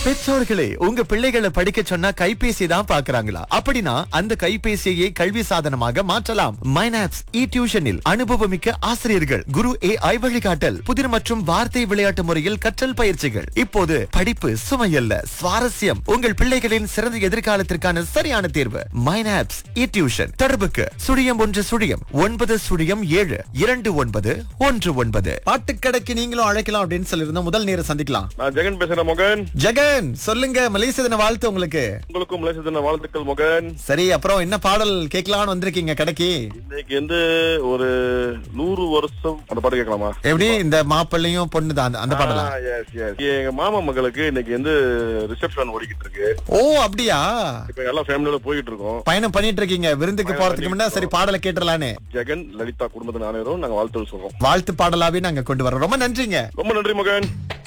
பெற்றோர்களே உங்க பிள்ளைகளை படிக்க சொன்னா கைபேசி தான் பாக்குறாங்களா அப்படின்னா அந்த கைபேசியை கல்வி சாதனமாக மாற்றலாம் மைனாப்ஸ் இ டியூஷனில் அனுபவமிக்க ஆசிரியர்கள் குரு ஏ ஐ வழிகாட்டல் புதிர் மற்றும் வார்த்தை விளையாட்டு முறையில் கற்றல் பயிற்சிகள் இப்போது படிப்பு சுமையல்ல சுவாரஸ்யம் உங்கள் பிள்ளைகளின் சிறந்த எதிர்காலத்திற்கான சரியான தேர்வு மைனாப்ஸ் இ டியூஷன் தொடர்புக்கு சுழியம் ஒன்று சுழியம் ஒன்பது சுழியம் ஏழு இரண்டு ஒன்பது ஒன்று ஒன்பது பாட்டுக்கடைக்கு நீங்களும் அழைக்கலாம் அப்படின்னு சொல்லியிருந்தோம் முதல் நேரம் சந்திக்கலாம் நான் ஜெகன் பேசுறேன் மகன் ஜெகன் சொல்லுங்க மலேசிய தின வாழ்த்து உங்களுக்கு உங்களுக்கும் மலேசிய தின வாழ்த்துக்கள் மகன் சரி அப்புறம் என்ன பாடல் கேட்கலாம்னு வந்திருக்கீங்க கடைக்கு இன்னைக்கு வந்து ஒரு நூறு வருஷம் அந்த பாட்டு கேட்கலாமா எப்படி இந்த மாப்பிள்ளையும் பொண்ணு தான் அந்த பாடலா ஆ, yes, yes. எங்க மாமா மகளுக்கு இன்னைக்கு வந்து ரிசப்ஷன் ஓடிக்கிட்டு இருக்கு ஓ அப்படியா இப்ப எல்லாம் ஃபேமிலியோட போயிட்டு இருக்கோம் பயணம் பண்ணிட்டு இருக்கீங்க விருந்துக்கு போறதுக்கு முன்னா சரி பாடலை கேட்டுலான்னு ஜெகன் லலிதா குடும்பத்தின் அனைவரும் நாங்க வாழ்த்து சொல்றோம் வாழ்த்து பாடலாவே நாங்க கொண்டு வரோம் ரொம்ப நன்றிங்க ரொம்ப நன்றி மகன்